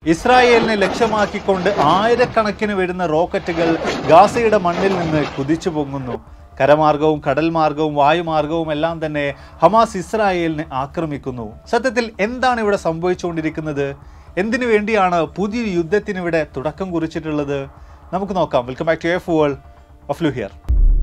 ഇസ്രായേലിനെ ലക്ഷ്യമാക്കിക്കൊണ്ട് ആയിരക്കണക്കിന് വരുന്ന റോക്കറ്റുകൾ ഗാസയുടെ മണ്ണിൽ നിന്ന് കുതിച്ചു പൊങ്ങുന്നു കരമാർഗവും കടൽ മാർഗവും വായുമാർഗവും എല്ലാം തന്നെ ഹമാസ് ഇസ്രായേലിനെ ആക്രമിക്കുന്നു സത്യത്തിൽ എന്താണ് ഇവിടെ സംഭവിച്ചുകൊണ്ടിരിക്കുന്നത് എന്തിനു വേണ്ടിയാണ് പുതിയൊരു യുദ്ധത്തിന് ഇവിടെ തുടക്കം കുറിച്ചിട്ടുള്ളത് നമുക്ക് നോക്കാം welcome back to F world of ലു ഹിയർ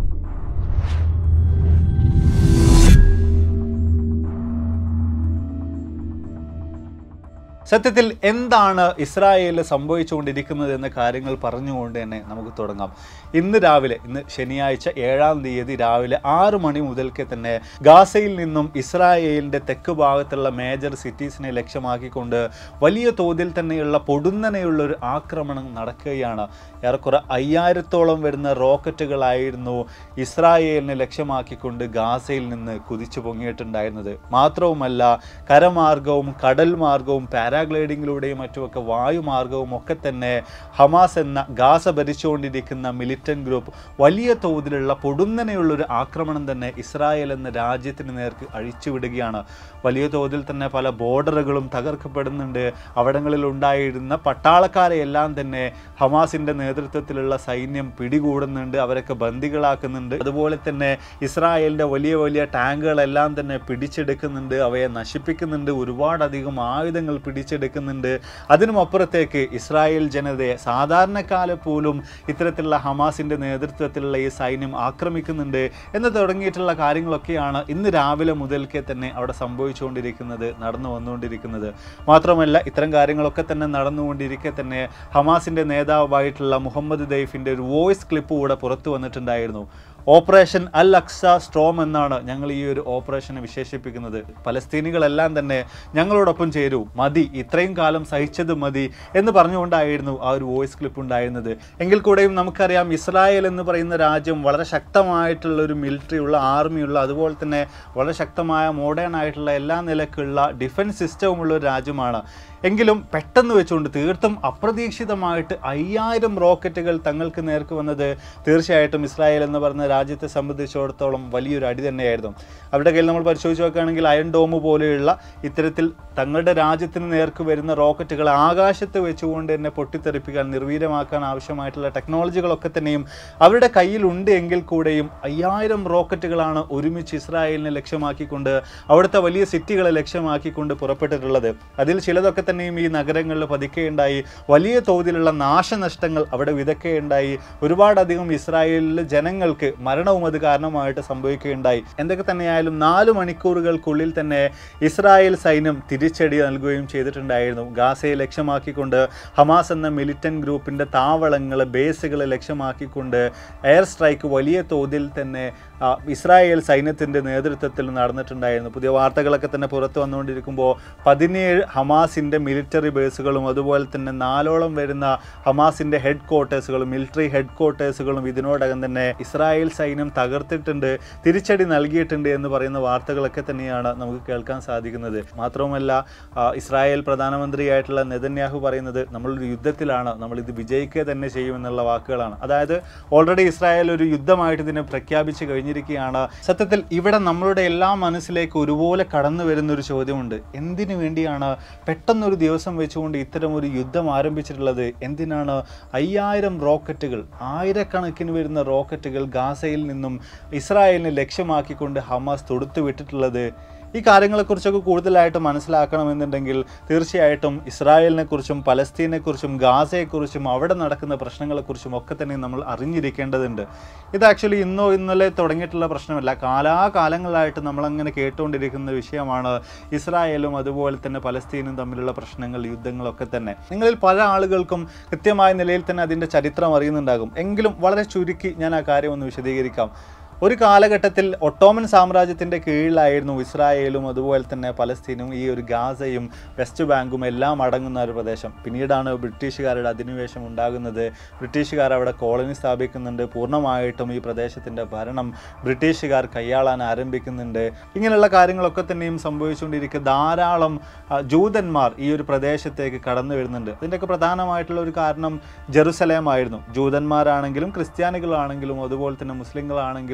സത്യത്തിൽ എന്താണ് ഇസ്രായേലിൽ സംഭവിച്ചുകൊണ്ടിരിക്കുന്നത് എന്ന കാര്യങ്ങൾ പറഞ്ഞുകൊണ്ട് തന്നെ നമുക്ക് തുടങ്ങാം ഇന്ന് രാവിലെ ഇന്ന് ശനിയാഴ്ച ഏഴാം തീയതി രാവിലെ ആറ് മണി മുതൽക്ക് തന്നെ ഗാസയിൽ നിന്നും ഇസ്രായേലിൻ്റെ തെക്ക് ഭാഗത്തുള്ള മേജർ സിറ്റീസിനെ ലക്ഷ്യമാക്കിക്കൊണ്ട് വലിയ തോതിൽ തന്നെയുള്ള പൊടുന്നനെയുള്ള ഒരു ആക്രമണം നടക്കുകയാണ് ഏറെക്കുറെ അയ്യായിരത്തോളം വരുന്ന റോക്കറ്റുകളായിരുന്നു ഇസ്രായേലിനെ ലക്ഷ്യമാക്കിക്കൊണ്ട് ഗാസയിൽ നിന്ന് കുതിച്ചു പൊങ്ങിയിട്ടുണ്ടായിരുന്നത് മാത്രവുമല്ല കരമാർഗവും കടൽ മാർഗവും പാരാഗ്ലൈഡിങ്ങിലൂടെയും മറ്റുമൊക്കെ വായുമാർഗവും ഒക്കെ തന്നെ ഹമാസ് എന്ന ഗാസ ഭരിച്ചുകൊണ്ടിരിക്കുന്ന മിലിറ്റന്റ് ഗ്രൂപ്പ് വലിയ തോതിലുള്ള പൊടുന്നനെയുള്ളൊരു ആക്രമണം തന്നെ ഇസ്രായേൽ എന്ന രാജ്യത്തിന് നേർക്ക് അഴിച്ചുവിടുകയാണ് വലിയ തോതിൽ തന്നെ പല ബോർഡറുകളും തകർക്കപ്പെടുന്നുണ്ട് അവിടങ്ങളിൽ ഉണ്ടായിരുന്ന പട്ടാളക്കാരെ എല്ലാം തന്നെ ഹമാസിന്റെ നേതൃത്വത്തിലുള്ള സൈന്യം പിടികൂടുന്നുണ്ട് അവരൊക്കെ ബന്ദികളാക്കുന്നുണ്ട് അതുപോലെ തന്നെ ഇസ്രായേലിന്റെ വലിയ വലിയ ടാങ്കുകളെല്ലാം തന്നെ പിടിച്ചെടുക്കുന്നുണ്ട് അവയെ നശിപ്പിക്കുന്നുണ്ട് ഒരുപാടധികം ആയുധങ്ങൾ പിടിച്ചെടുക്കുന്നുണ്ട് അതിനും അപ്പുറത്തേക്ക് ഇസ്രായേൽ ജനതയെ സാധാരണക്കാരെ പോലും ഇത്തരത്തിലുള്ള ഹമാസിന്റെ നേതൃത്വത്തിലുള്ള ഈ സൈന്യം ആക്രമിക്കുന്നുണ്ട് എന്ന് തുടങ്ങിയിട്ടുള്ള കാര്യങ്ങളൊക്കെയാണ് ഇന്ന് രാവിലെ മുതൽക്കേ തന്നെ അവിടെ സംഭവിച്ചുകൊണ്ടിരിക്കുന്നത് നടന്നു വന്നുകൊണ്ടിരിക്കുന്നത് മാത്രമല്ല ഇത്തരം കാര്യങ്ങളൊക്കെ തന്നെ നടന്നുകൊണ്ടിരിക്കെ തന്നെ ഹമാസിന്റെ നേതാവായിട്ടുള്ള മുഹമ്മദ് ദൈഫിന്റെ ഒരു വോയിസ് ക്ലിപ്പ് കൂടെ പുറത്തു വന്നിട്ടുണ്ടായിരുന്നു ഓപ്പറേഷൻ അൽ അക്സ സ്ട്രോം എന്നാണ് ഞങ്ങൾ ഈ ഒരു ഓപ്പറേഷനെ വിശേഷിപ്പിക്കുന്നത് പലസ്തീനികളെല്ലാം തന്നെ ഞങ്ങളോടൊപ്പം ചേരൂ മതി ഇത്രയും കാലം സഹിച്ചത് മതി എന്ന് പറഞ്ഞുകൊണ്ടായിരുന്നു ആ ഒരു വോയിസ് ക്ലിപ്പ് ഉണ്ടായിരുന്നത് എങ്കിൽ കൂടെയും നമുക്കറിയാം ഇസ്രായേൽ എന്ന് പറയുന്ന രാജ്യം വളരെ ശക്തമായിട്ടുള്ള ഒരു മിലിറ്ററി ഉള്ള ആർമിയുള്ള അതുപോലെ തന്നെ വളരെ ശക്തമായ മോഡേൺ ആയിട്ടുള്ള എല്ലാ നിലക്കുള്ള ഡിഫൻസ് സിസ്റ്റവുമുള്ള ഒരു രാജ്യമാണ് എങ്കിലും പെട്ടെന്ന് വെച്ചുകൊണ്ട് തീർത്തും അപ്രതീക്ഷിതമായിട്ട് അയ്യായിരം റോക്കറ്റുകൾ തങ്ങൾക്ക് നേർക്ക് വന്നത് തീർച്ചയായിട്ടും ഇസ്രായേൽ എന്ന് പറയുന്ന രാജ്യത്തെ സംബന്ധിച്ചിടത്തോളം വലിയൊരു അടി തന്നെയായിരുന്നു അവരുടെ കയ്യിൽ നമ്മൾ പരിശോധിച്ച് നോക്കുകയാണെങ്കിൽ അയൺ ഡോം പോലെയുള്ള ഇത്തരത്തിൽ തങ്ങളുടെ രാജ്യത്തിന് നേർക്ക് വരുന്ന റോക്കറ്റുകൾ ആകാശത്ത് വെച്ചുകൊണ്ട് തന്നെ പൊട്ടിത്തെറിപ്പിക്കാൻ നിർവീര്യമാക്കാൻ ആവശ്യമായിട്ടുള്ള ടെക്നോളജികളൊക്കെ തന്നെയും അവരുടെ കയ്യിലുണ്ട് എങ്കിൽ കൂടെയും അയ്യായിരം റോക്കറ്റുകളാണ് ഒരുമിച്ച് ഇസ്രായേലിനെ ലക്ഷ്യമാക്കിക്കൊണ്ട് അവിടുത്തെ വലിയ സിറ്റികളെ ലക്ഷ്യമാക്കിക്കൊണ്ട് പുറപ്പെട്ടിട്ടുള്ളത് അതിൽ ചിലതൊക്കെ തന്നെയും ഈ നഗരങ്ങളിൽ പതിക്കുകയുണ്ടായി വലിയ തോതിലുള്ള നാശനഷ്ടങ്ങൾ അവിടെ വിതക്കുകയുണ്ടായി ഒരുപാടധികം ഇസ്രായേലിലെ ജനങ്ങൾക്ക് മരണവും അത് കാരണമായിട്ട് സംഭവിക്കുകയുണ്ടായി എന്തൊക്കെ തന്നെയായാലും നാല് മണിക്കൂറുകൾക്കുള്ളിൽ തന്നെ ഇസ്രായേൽ സൈന്യം തിരിച്ചടി നൽകുകയും ചെയ്തിട്ടുണ്ടായിരുന്നു ഗാസയെ ലക്ഷ്യമാക്കിക്കൊണ്ട് ഹമാസ് എന്ന മിലിറ്റന്റ് ഗ്രൂപ്പിന്റെ താവളങ്ങൾ ബേസുകൾ ലക്ഷ്യമാക്കിക്കൊണ്ട് എയർ സ്ട്രൈക്ക് വലിയ തോതിൽ തന്നെ ആ, ഇസ്രായേൽ സൈന്യത്തിന്റെ നേതൃത്വത്തിൽ നടന്നിട്ടുണ്ടായിരുന്നു പുതിയ വാർത്തകളൊക്കെ തന്നെ പുറത്തു വന്നുകൊണ്ടിരിക്കുമ്പോൾ പതിനേഴ് ഹമാസിന്റെ മിലിറ്ററി ബേസുകളും അതുപോലെ തന്നെ നാലോളം വരുന്ന ഹമാസിന്റെ ഹെഡ് ക്വാർട്ടേഴ്സുകളും മിലിറ്ററി ഹെഡ് ക്വാർട്ടേഴ്സുകളും ഇതിനോടകം തന്നെ ഇസ്രായേൽ സൈന്യം തകർത്തിട്ടുണ്ട് തിരിച്ചടി നൽകിയിട്ടുണ്ട് എന്ന് പറയുന്ന വാർത്തകളൊക്കെ തന്നെയാണ് നമുക്ക് കേൾക്കാൻ സാധിക്കുന്നത് മാത്രവുമല്ല ആ, ഇസ്രായേൽ പ്രധാനമന്ത്രിയായിട്ടുള്ള നെതന്യാഹു പറയുന്നത് നമ്മളൊരു യുദ്ധത്തിലാണ് നമ്മൾ ഇത് വിജയിക്കുക തന്നെ ചെയ്യുമെന്നുള്ള വാക്കുകളാണ് അതായത് ഓൾറെഡി ഇസ്രായേൽ ഒരു യുദ്ധമായിട്ട് ഇതിനെ പ്രഖ്യാപിച്ച് കഴിഞ്ഞിരിക്കുകയാണ് സത്യത്തിൽ ഇവിടെ നമ്മളുടെ എല്ലാ മനസ്സിലേക്ക് ഒരുപോലെ കടന്നു വരുന്ന ഒരു ചോദ്യമുണ്ട് എന്തിനു വേണ്ടിയാണ് പെട്ടെന്നൊരു ദിവസം വെച്ചുകൊണ്ട് ഇത്തരം ഒരു യുദ്ധം ആരംഭിച്ചിട്ടുള്ളത് എന്തിനാണ് അയ്യായിരം റോക്കറ്റുകൾ ആയിരക്കണക്കിന് വരുന്ന റോക്കറ്റുകൾ ഗാസയിൽ നിന്നും ഇസ്രായേലിനെ ലക്ഷ്യമാക്കിക്കൊണ്ട് ഹമാസ് തൊടുത്തു വിട്ടിട്ടുള്ളത് ഈ കാര്യങ്ങളെക്കുറിച്ചൊക്കെ കൂടുതലായിട്ട് മനസ്സിലാക്കണമെന്നുണ്ടെങ്കിൽ തീർച്ചയായിട്ടും ഇസ്രായേലിനെക്കുറിച്ചും പലസ്തീനെക്കുറിച്ചും ഗാസയെക്കുറിച്ചും അവിടെ നടക്കുന്ന പ്രശ്നങ്ങളെക്കുറിച്ചും ഒക്കെ തന്നെ നമ്മൾ അറിഞ്ഞിരിക്കേണ്ടതുണ്ട് ഇത് ആക്ച്വലി ഇന്നോ ഇന്നലെ തുടങ്ങിയിട്ടുള്ള പ്രശ്നമല്ല കാലാകാലങ്ങളായിട്ട് നമ്മളങ്ങനെ കേട്ടുകൊണ്ടിരിക്കുന്ന വിഷയമാണ് ഇസ്രായേലും അതുപോലെ തന്നെ പലസ്തീനും തമ്മിലുള്ള പ്രശ്നങ്ങൾ യുദ്ധങ്ങളൊക്കെ തന്നെ നിങ്ങളിൽ പല ആളുകൾക്കും കൃത്യമായ നിലയിൽ തന്നെ അതിൻ്റെ ചരിത്രം അറിയുന്നുണ്ടാകും എങ്കിലും വളരെ ചുരുക്കി ഞാൻ ആ കാര്യം ഒന്ന് വിശദീകരിക്കാം ഒരു കാലഘട്ടത്തിൽ ഒട്ടോമൻ സാമ്രാജ്യത്തിൻ്റെ കീഴിലായിരുന്നു ഇസ്രായേലും അതുപോലെ തന്നെ പലസ്തീനും ഈ ഒരു ഗാസയും വെസ്റ്റ് ബാങ്കും എല്ലാം അടങ്ങുന്ന ഒരു പ്രദേശം പിന്നീടാണ് ബ്രിട്ടീഷുകാരുടെ അധിനിവേശം ഉണ്ടാകുന്നത് ബ്രിട്ടീഷുകാർ അവിടെ കോളനി സ്ഥാപിക്കുന്നുണ്ട് പൂർണ്ണമായിട്ടും ഈ പ്രദേശത്തിൻ്റെ ഭരണം ബ്രിട്ടീഷുകാർ കൈയാളാൻ ആരംഭിക്കുന്നുണ്ട് ഇങ്ങനെയുള്ള കാര്യങ്ങളൊക്കെ തന്നെയും സംഭവിച്ചുകൊണ്ടിരിക്കുക ധാരാളം ആ, ജൂതന്മാർ ഈ ഒരു പ്രദേശത്തേക്ക് കടന്നു വരുന്നുണ്ട് അതിൻ്റെയൊക്കെ പ്രധാനമായിട്ടുള്ള ഒരു കാരണം ജെറുസലേം ആയിരുന്നു ജൂതന്മാരാണെങ്കിലും ക്രിസ്ത്യാനികളാണെങ്കിലും അതുപോലെ തന്നെ മുസ്ലിങ്ങളാണെങ്കിലും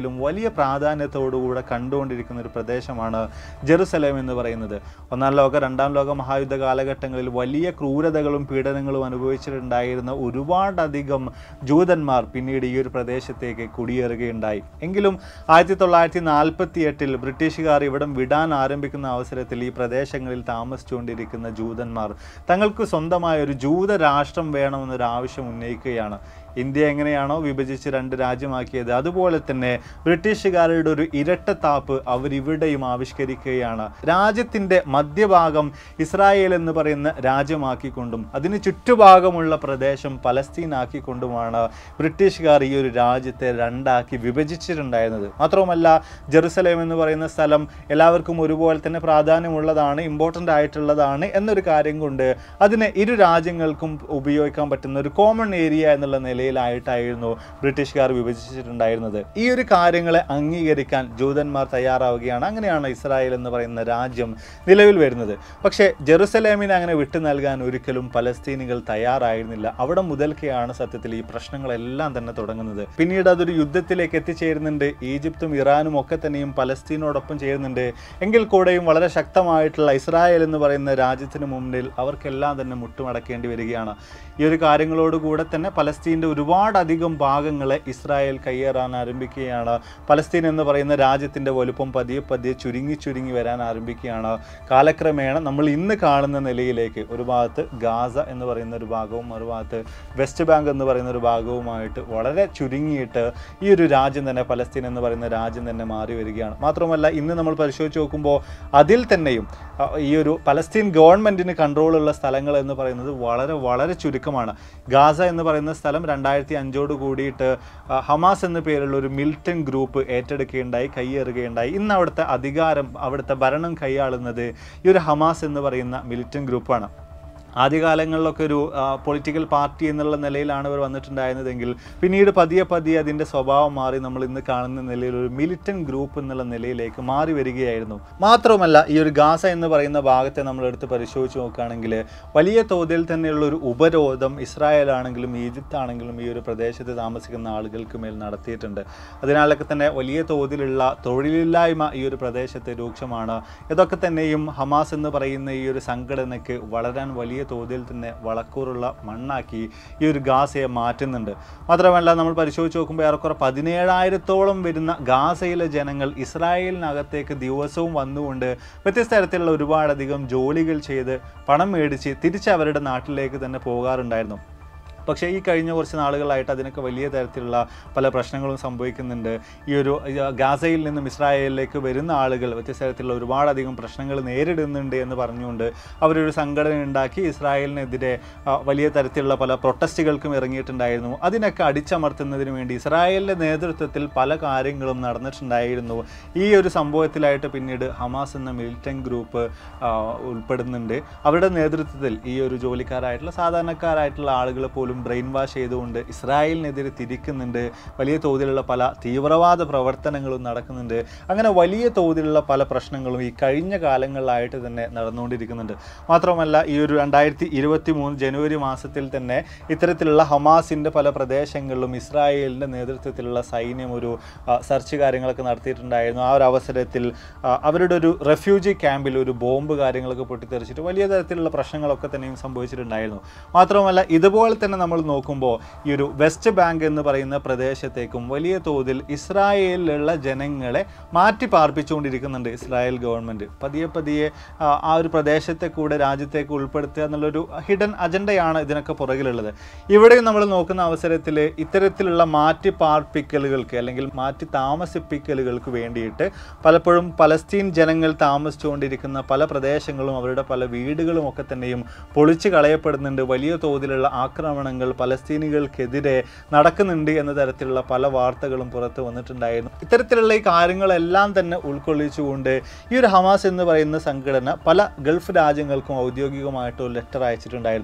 രാജ്യങ്ങളിലും വലിയ പ്രാധാന്യത്തോടുകൂടെ കണ്ടുകൊണ്ടിരിക്കുന്ന ഒരു പ്രദേശമാണ് ജെറുസലേം എന്ന് പറയുന്നത് ഒന്നാം ലോക രണ്ടാം ലോക മഹായുദ്ധ കാലഘട്ടങ്ങളിൽ വലിയ ക്രൂരതകളും പീഡനങ്ങളും അനുഭവിച്ചിട്ടുണ്ടായിരുന്ന ഒരുപാടധികം ജൂതന്മാർ പിന്നീട് ഈ ഒരു പ്രദേശത്തേക്ക് കുടിയേറുകയുണ്ടായി എങ്കിലും ആയിരത്തി തൊള്ളായിരത്തി നാൽപ്പത്തി എട്ടിൽ ബ്രിട്ടീഷുകാർ ഇവിടം വിടാൻ ആരംഭിക്കുന്ന അവസരത്തിൽ ഈ പ്രദേശങ്ങളിൽ താമസിച്ചുകൊണ്ടിരിക്കുന്ന ജൂതന്മാർ തങ്ങൾക്ക് സ്വന്തമായ ഒരു ജൂത രാഷ്ട്രം വേണമെന്നൊരു ആവശ്യം ഉന്നയിക്കുകയാണ് ഇന്ത്യ എങ്ങനെയാണോ വിഭജിച്ച് രണ്ട് രാജ്യമാക്കിയത് അതുപോലെ തന്നെ ബ്രിട്ടീഷുകാരുടെ ഒരു ഇരട്ടത്താപ്പ് അവരിവിടെയും ആവിഷ്കരിക്കുകയാണ് രാജ്യത്തിൻ്റെ മധ്യഭാഗം ഇസ്രായേൽ എന്ന് പറയുന്ന രാജ്യമാക്കിക്കൊണ്ടും അതിന് ചുറ്റുഭാഗമുള്ള പ്രദേശം പലസ്തീനാക്കിക്കൊണ്ടുമാണ് ബ്രിട്ടീഷുകാർ ഈ ഒരു രാജ്യത്തെ രണ്ടാക്കി വിഭജിച്ചിട്ടുണ്ടായിരുന്നത് മാത്രവുമല്ല ജെറുസലേം എന്ന് പറയുന്ന സ്ഥലം എല്ലാവർക്കും ഒരുപോലെ തന്നെ പ്രാധാന്യമുള്ളതാണ് ഇമ്പോർട്ടൻ്റ് ആയിട്ടുള്ളതാണ് എന്നൊരു കാര്യം കൊണ്ട് അതിനെ ഇരു രാജ്യങ്ങൾക്കും ഉപയോഗിക്കാൻ പറ്റുന്ന ഒരു കോമൺ ഏരിയ എന്നുള്ള നിലയിലായിട്ടായിരുന്നു ബ്രിട്ടീഷുകാർ വിഭജിച്ചിട്ടുണ്ടായിരുന്നത് ഈ ഒരു കാര്യങ്ങളെ അംഗീകരിക്കാൻ ജൂതന്മാർ തയ്യാറാവുകയാണ് അങ്ങനെയാണ് ഇസ്രായേൽ എന്ന് പറയുന്ന രാജ്യം നിലവിൽ വരുന്നത് പക്ഷേ ജെറുസലേമിനെ അങ്ങനെ വിട്ടു നൽകാൻ ഒരിക്കലും പലസ്തീനികൾ തയ്യാറായിരുന്നില്ല അവിടെ മുതൽക്കെയാണ് സത്യത്തിൽ ഈ പ്രശ്നങ്ങളെല്ലാം തന്നെ തുടങ്ങുന്നത് പിന്നീട് അതൊരു യുദ്ധത്തിലേക്ക് എത്തിച്ചേരുന്നുണ്ട് ഈജിപ്തും ഇറാനും ഒക്കെ തന്നെയും പലസ്തീനോടൊപ്പം ചേരുന്നുണ്ട് എങ്കിൽ കൂടെയും വളരെ ശക്തമായിട്ടുള്ള ഇസ്രായേൽ എന്ന് പറയുന്ന രാജ്യത്തിന് മുന്നിൽ അവർക്കെല്ലാം തന്നെ മുട്ടുമടക്കേണ്ടി വരികയാണ് ഈ ഒരു കാര്യങ്ങളോടുകൂടെ തന്നെ പലസ്തീൻ്റെ ഒരുപാടധികം ഭാഗങ്ങളെ ഇസ്രായേൽ കയ്യേറാൻ ആരംഭിക്കുകയാണ് പലസ്തീൻ എന്ന് പറയുന്ന രാജ്യത്തിൻ്റെ വലുപ്പം പതിയെ പതിയെ ചുരുങ്ങി ചുരുങ്ങി വരാൻ ആരംഭിക്കുകയാണ് കാലക്രമേണ നമ്മൾ ഇന്ന് കാണുന്ന നിലയിലേക്ക് ഒരു ഭാഗത്ത് ഗാസ എന്ന് പറയുന്ന ഒരു ഭാഗവും മറുഭാഗത്ത് വെസ്റ്റ് ബാങ്ക് എന്ന് പറയുന്ന ഒരു ഭാഗവുമായിട്ട് വളരെ ചുരുങ്ങിയിട്ട് ഈ ഒരു രാജ്യം തന്നെ പലസ്തീൻ എന്ന് പറയുന്ന രാജ്യം തന്നെ മാറി വരികയാണ് മാത്രമല്ല ഇന്ന് നമ്മൾ പരിശോധിച്ച് നോക്കുമ്പോൾ അതിൽ തന്നെയും അ, ഈ ഒരു പലസ്തീൻ ഗവൺമെൻറ്റിന് കൺട്രോളുള്ള സ്ഥലങ്ങൾ എന്ന് പറയുന്നത് വളരെ വളരെ ചുരുക്കമാണ് ഗാസ എന്ന് പറയുന്ന സ്ഥലം രണ്ടായിരത്തി അഞ്ചോട് കൂടിയിട്ട് ആ, ഹമാസ് എന്ന പേരുള്ള ഒരു മിൽട്ടൺ ഗ്രൂപ്പ് ഏറ്റെടുക്കുകയുണ്ടായി കൈയേറുകയുണ്ടായി ഇന്ന് അവിടുത്തെ അധികാരം അവിടുത്തെ ഭരണം കൈയാളുന്നത് ഈ ഒരു ഹമാസ് എന്ന് പറയുന്ന മിലിറ്റൻ ഗ്രൂപ്പാണ് ആദ്യകാലങ്ങളിലൊക്കെ ഒരു പൊളിറ്റിക്കൽ പാർട്ടി എന്നുള്ള നിലയിലാണ് ഇവർ വന്നിട്ടുണ്ടായിരുന്നതെങ്കിൽ പിന്നീട് പതിയെ പതിയെ അതിൻ്റെ സ്വഭാവം മാറി നമ്മൾ ഇന്ന് കാണുന്ന നിലയിൽ ഒരു മിലിറ്റൻ ഗ്രൂപ്പ് എന്നുള്ള നിലയിലേക്ക് മാറി വരികയായിരുന്നു മാത്രവുമല്ല ഈ ഒരു ഗാസ എന്ന് പറയുന്ന ഭാഗത്തെ നമ്മൾ എടുത്ത് പരിശോധിച്ച് നോക്കുകയാണെങ്കിൽ വലിയ തോതിൽ തന്നെയുള്ള ഒരു ഉപരോധം ഇസ്രായേൽ ആണെങ്കിലും ഈജിപ്ത് ആണെങ്കിലും ഈ ഒരു പ്രദേശത്ത് താമസിക്കുന്ന ആളുകൾക്ക് മേൽ നടത്തിയിട്ടുണ്ട് അതിനാലൊക്കെ തന്നെ വലിയ തോതിലുള്ള തൊഴിലില്ലായ്മ ഈ ഒരു പ്രദേശത്ത് രൂക്ഷമാണ് ഇതൊക്കെ തന്നെയും ഹമാസ് എന്ന് പറയുന്ന ഈ ഒരു സംഘടനയ്ക്ക് വളരാൻ വലിയ തോതിൽ തന്നെ വളക്കൂറുള്ള മണ്ണാക്കി ഈ ഒരു ഗാസയെ മാറ്റുന്നുണ്ട് മാത്രമല്ല നമ്മൾ പരിശോധിച്ച് നോക്കുമ്പോൾ ഏറെക്കുറെ പതിനേഴായിരത്തോളം വരുന്ന ഗാസയിലെ ജനങ്ങൾ ഇസ്രായേലിനകത്തേക്ക് ദിവസവും വന്നുകൊണ്ട് വ്യത്യസ്ത തരത്തിലുള്ള ഒരുപാടധികം ജോലികൾ ചെയ്ത് പണം മേടിച്ച് തിരിച്ച് അവരുടെ നാട്ടിലേക്ക് തന്നെ പോകാറുണ്ടായിരുന്നു പക്ഷേ ഈ കഴിഞ്ഞ കുറച്ച് നാളുകളായിട്ട് അതിനൊക്കെ വലിയ തരത്തിലുള്ള പല പ്രശ്നങ്ങളും സംഭവിക്കുന്നുണ്ട് ഈ ഒരു ഈ ഗാസയിൽ നിന്നും ഇസ്രായേലിലേക്ക് വരുന്ന ആളുകൾ വ്യത്യസ്ത തരത്തിലുള്ള ഒരുപാടധികം പ്രശ്നങ്ങൾ നേരിടുന്നുണ്ട് എന്ന് പറഞ്ഞുകൊണ്ട് അവരൊരു സംഘടന ഉണ്ടാക്കി ഇസ്രായേലിനെതിരെ ആ, വലിയ തരത്തിലുള്ള പല പ്രൊട്ടസ്റ്റുകൾക്കും ഇറങ്ങിയിട്ടുണ്ടായിരുന്നു അതിനൊക്കെ അടിച്ചമർത്തുന്നതിന് വേണ്ടി ഇസ്രായേലിൻ്റെ നേതൃത്വത്തിൽ പല കാര്യങ്ങളും നടന്നിട്ടുണ്ടായിരുന്നു ഈ ഒരു സംഭവത്തിലായിട്ട് പിന്നീട് ഹമാസ് എന്ന മിലിറ്റൻ ഗ്രൂപ്പ് ആ, ഉൾപ്പെടുന്നുണ്ട് അവരുടെ നേതൃത്വത്തിൽ ഈ ഒരു ജോലിക്കാരായിട്ടുള്ള സാധാരണക്കാരായിട്ടുള്ള ആളുകളെ പോലും ബ്രെയിൻ വാഷ് ചെയ്തുകൊണ്ട് ഇസ്രായേലിനെതിരെ തിരിക്കുന്നുണ്ട് വലിയ തോതിലുള്ള പല തീവ്രവാദ പ്രവർത്തനങ്ങളും നടക്കുന്നുണ്ട് അങ്ങനെ വലിയ തോതിലുള്ള പല പ്രശ്നങ്ങളും ഈ കഴിഞ്ഞ കാലങ്ങളിലായിട്ട് തന്നെ നടന്നുകൊണ്ടിരിക്കുന്നുണ്ട് മാത്രമല്ല ഈ ഒരു രണ്ടായിരത്തി ഇരുപത്തി മൂന്ന് ജനുവരി മാസത്തിൽ തന്നെ ഇത്തരത്തിലുള്ള ഹമാസിൻ്റെ പല പ്രദേശങ്ങളിലും ഇസ്രായേലിൻ്റെ നേതൃത്വത്തിലുള്ള സൈന്യം ഒരു ആ, സെർച്ച് കാര്യങ്ങളൊക്കെ നടത്തിയിട്ടുണ്ടായിരുന്നു ആ ഒരു അവസരത്തിൽ ആ, അവരുടെ ഒരു റെഫ്യൂജി ക്യാമ്പിൽ ഒരു ബോംബ് കാര്യങ്ങളൊക്കെ പൊട്ടിത്തെറിച്ചിട്ട് വലിയ തരത്തിലുള്ള പ്രശ്നങ്ങളൊക്കെ തന്നെയും സംഭവിച്ചിട്ടുണ്ടായിരുന്നു മാത്രമല്ല ഇതുപോലെ തന്നെ നമ്മൾ നോക്കുമ്പോൾ ഈ ഒരു വെസ്റ്റ് ബാങ്ക് എന്ന് പറയുന്ന പ്രദേശത്തേക്കും വലിയ തോതിൽ ഇസ്രായേലിലുള്ള ജനങ്ങളെ മാറ്റി പാർപ്പിച്ചുകൊണ്ടിരിക്കുന്നുണ്ട് ഇസ്രായേൽ ഗവൺമെൻറ് പതിയെ പതിയെ ആ, ആ ഒരു പ്രദേശത്തെ കൂടെ രാജ്യത്തേക്ക് ഉൾപ്പെടുത്തുക എന്നുള്ളൊരു ഹിഡൻ അജണ്ടയാണ് ഇതിനൊക്കെ പുറകിലുള്ളത് ഇവിടെയും നമ്മൾ നോക്കുന്ന അവസരത്തിൽ ഇത്തരത്തിലുള്ള മാറ്റി പാർപ്പിക്കലുകൾക്ക് അല്ലെങ്കിൽ മാറ്റി താമസിപ്പിക്കലുകൾക്ക് വേണ്ടിയിട്ട് പലപ്പോഴും പലസ്തീൻ ജനങ്ങൾ താമസിച്ചുകൊണ്ടിരിക്കുന്ന പല പ്രദേശങ്ങളും അവരുടെ പല വീടുകളും ഒക്കെ തന്നെയും പൊളിച്ചു കളയപ്പെടുന്നുണ്ട് വലിയ തോതിലുള്ള ആക്രമണങ്ങൾ പലസ്തീനികൾക്കെതിരെ നടക്കുന്നുണ്ട് എന്ന തരത്തിലുള്ള പല വാർത്തകളും പുറത്ത് വന്നിട്ടുണ്ടായിരുന്നു ഇത്തരത്തിലുള്ള ഈ കാര്യങ്ങളെല്ലാം തന്നെ ഉൾക്കൊള്ളിച്ചുകൊണ്ട് ഈ ഒരു ഹമാസ് എന്ന് പറയുന്ന സംഘടന പല ഗൾഫ് രാജ്യങ്ങൾക്കും ഔദ്യോഗികമായിട്ട് ഒരു ലെറ്റർ അയച്ചിട്ടുണ്ടായിരുന്നു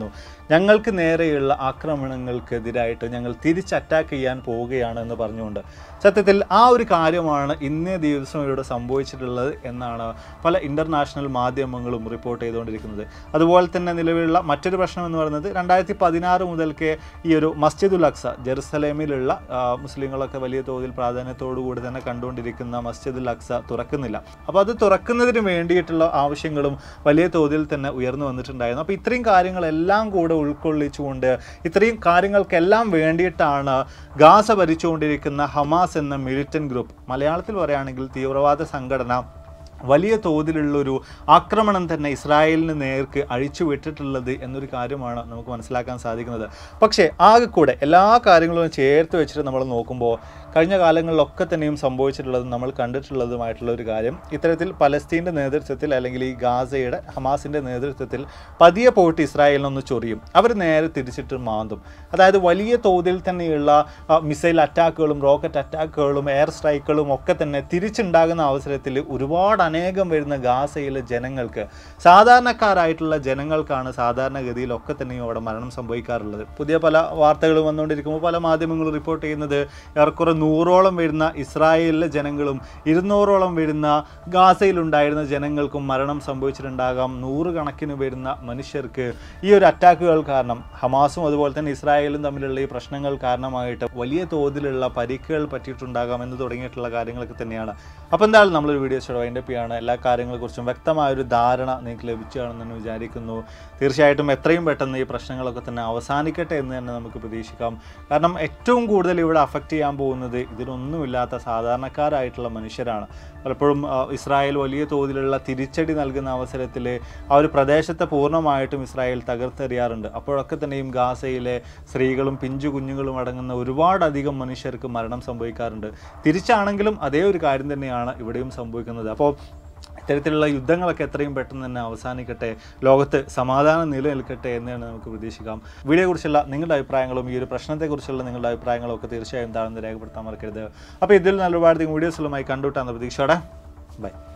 ഞങ്ങൾക്ക് നേരെയുള്ള ആക്രമണങ്ങൾക്കെതിരായിട്ട് ഞങ്ങൾ തിരിച്ച് അറ്റാക്ക് ചെയ്യാൻ പോവുകയാണ് എന്ന് പറഞ്ഞുകൊണ്ട് സത്യത്തിൽ ആ ഒരു കാര്യമാണ് ഇന്നേ ദിവസം ഇവിടെ സംഭവിച്ചിട്ടുള്ളത് എന്നാണ് പല ഇൻ്റർനാഷണൽ മാധ്യമങ്ങളും റിപ്പോർട്ട് ചെയ്തുകൊണ്ടിരിക്കുന്നത് അതുപോലെ തന്നെ നിലവിലുള്ള മറ്റൊരു പ്രശ്നം എന്ന് പറയുന്നത് രണ്ടായിരത്തി പതിനാറ് മുതൽക്കേ ഈ ഒരു മസ്ജിദുൽ അക്സ ജെറുസലേമിലുള്ള ആ, മുസ്ലിങ്ങളൊക്കെ വലിയ തോതിൽ പ്രാധാന്യത്തോടു കൂടി തന്നെ കണ്ടുകൊണ്ടിരിക്കുന്ന മസ്ജിദുൽ അക്സ തുറക്കുന്നില്ല അപ്പോൾ അത് തുറക്കുന്നതിന് വേണ്ടിയിട്ടുള്ള ആവശ്യങ്ങളും വലിയ തോതിൽ തന്നെ ഉയർന്നു വന്നിട്ടുണ്ടായിരുന്നു അപ്പോൾ ഇത്രയും കാര്യങ്ങളെല്ലാം കൂടെ ഉൾക്കൊള്ളിച്ചുകൊണ്ട് ഇത്രയും കാര്യങ്ങൾക്കെല്ലാം വേണ്ടിയിട്ടാണ് ഗാസ ഭരിച്ചുകൊണ്ടിരിക്കുന്ന ഹമാസ് എന്ന മിലിറ്റന്റ് ഗ്രൂപ്പ് മലയാളത്തിൽ പറയുകയാണെങ്കിൽ തീവ്രവാദ സംഘടന വലിയ തോതിലുള്ളൊരു ആക്രമണം തന്നെ ഇസ്രായേലിന് നേർക്ക് അഴിച്ചു വിട്ടിട്ടുള്ളത് എന്നൊരു കാര്യമാണ് നമുക്ക് മനസ്സിലാക്കാൻ സാധിക്കുന്നത് പക്ഷേ ആകെ കൂടെ എല്ലാ കാര്യങ്ങളും ചേർത്ത് വെച്ചിട്ട് നമ്മൾ നോക്കുമ്പോൾ കഴിഞ്ഞ കാലങ്ങളിലൊക്കെ തന്നെയും സംഭവിച്ചിട്ടുള്ളതും നമ്മൾ കണ്ടിട്ടുള്ളതുമായിട്ടുള്ള ഒരു കാര്യം ഇത്തരത്തിൽ പലസ്തീൻ്റെ നേതൃത്വത്തിൽ അല്ലെങ്കിൽ ഈ ഗാസയുടെ ഹമാസിൻ്റെ നേതൃത്വത്തിൽ പതിയെ പോയിട്ട് ഇസ്രായേലിനൊന്ന് ചൊറിയും അവർ നേരെ തിരിച്ചിട്ട് മാന്തും അതായത് വലിയ തോതിൽ തന്നെയുള്ള ആ, മിസൈൽ അറ്റാക്കുകളും റോക്കറ്റ് അറ്റാക്കുകളും എയർ സ്ട്രൈക്കുകളും ഒക്കെ തന്നെ തിരിച്ചുണ്ടാകുന്ന അവസരത്തിൽ ഒരുപാട് അനേകം വരുന്ന ഗാസയിലെ ജനങ്ങൾക്ക് സാധാരണക്കാരായിട്ടുള്ള ജനങ്ങൾക്കാണ് സാധാരണഗതിയിൽ ഒക്കെ തന്നെയും അവിടെ മരണം സംഭവിക്കാറുള്ളത് പുതിയ പല വാർത്തകൾ വന്നുകൊണ്ടിരിക്കുമ്പോൾ പല മാധ്യമങ്ങളും റിപ്പോർട്ട് ചെയ്യുന്നത് ഏറെക്കുറെ നൂറോളം വരുന്ന ഇസ്രായേലിലെ ജനങ്ങളും ഇരുന്നൂറോളം വരുന്ന ഗാസയിലുണ്ടായിരുന്ന ജനങ്ങൾക്കും മരണം സംഭവിച്ചിട്ടുണ്ടാകാം നൂറുകണക്കിന് വരുന്ന മനുഷ്യർക്ക് ഈ ഒരു അറ്റാക്കുകൾ കാരണം ഹമാസും അതുപോലെ തന്നെ ഇസ്രായേലും തമ്മിലുള്ള ഈ പ്രശ്നങ്ങൾ കാരണമായിട്ട് വലിയ തോതിലുള്ള പരിക്കുകൾ പറ്റിയിട്ടുണ്ടാകാം എന്ന് തുടങ്ങിയിട്ടുള്ള കാര്യങ്ങളൊക്കെ തന്നെയാണ് അപ്പോൾ എന്തായാലും നമ്മളൊരു വീഡിയോ വൈൻഡപ്പ് ചെയ്യാണ് എല്ലാ കാര്യങ്ങളെക്കുറിച്ചും വ്യക്തമായ ഒരു ധാരണ നിങ്ങൾക്ക് ലഭിക്കുകയാണെന്ന് തന്നെ വിചാരിക്കുന്നു തീർച്ചയായിട്ടും എത്രയും പെട്ടെന്ന് ഈ പ്രശ്നങ്ങളൊക്കെ തന്നെ അവസാനിക്കട്ടെ എന്ന് തന്നെ നമുക്ക് പ്രതീക്ഷിക്കാം കാരണം ഏറ്റവും കൂടുതൽ ഇവിടെ അഫക്റ്റ് ചെയ്യാൻ പോകുന്നത് ഇതിനൊന്നുമില്ലാത്ത സാധാരണക്കാരായിട്ടുള്ള മനുഷ്യരാണ് പലപ്പോഴും ആ, ഇസ്രായേൽ വലിയ തോതിലുള്ള തിരിച്ചടി നൽകുന്ന അവസരത്തിൽ ആ ഒരു പ്രദേശത്തെ പൂർണ്ണമായിട്ടും ഇസ്രായേൽ തകർത്തെറിയാറുണ്ട് അപ്പോഴൊക്കെ തന്നെയും ഗാസയിലെ സ്ത്രീകളും പിഞ്ചു കുഞ്ഞുങ്ങളും അടങ്ങുന്ന ഒരുപാടധികം മനുഷ്യർക്ക് മരണം സംഭവിക്കാറുണ്ട് തിരിച്ചാണെങ്കിലും അതേ ഒരു കാര്യം തന്നെയാണ് ഇവിടെയും സംഭവിക്കുന്നത് അപ്പോൾ ഇത്തരത്തിലുള്ള യുദ്ധങ്ങളൊക്കെ എത്രയും പെട്ടെന്ന് തന്നെ അവസാനിക്കട്ടെ ലോകത്ത് സമാധാനം നിലനിൽക്കട്ടെ എന്ന് തന്നെ നമുക്ക് പ്രതീക്ഷിക്കാം വീഡിയോയെക്കുറിച്ചുള്ള നിങ്ങളുടെ അഭിപ്രായങ്ങളും ഈ ഒരു പ്രശ്നത്തെക്കുറിച്ചുള്ള നിങ്ങളുടെ അഭിപ്രായങ്ങളും ഒക്കെ തീർച്ചയായും താഴ്ന്ന് രേഖപ്പെടുത്താൻ മറക്കരുത് അപ്പോൾ ഇതിൽ നല്ല ഒരുപാട് വീഡിയോസുകളുമായി കണ്ടുവിട്ടാന്ന് പ്രതീക്ഷയോടെ ബൈ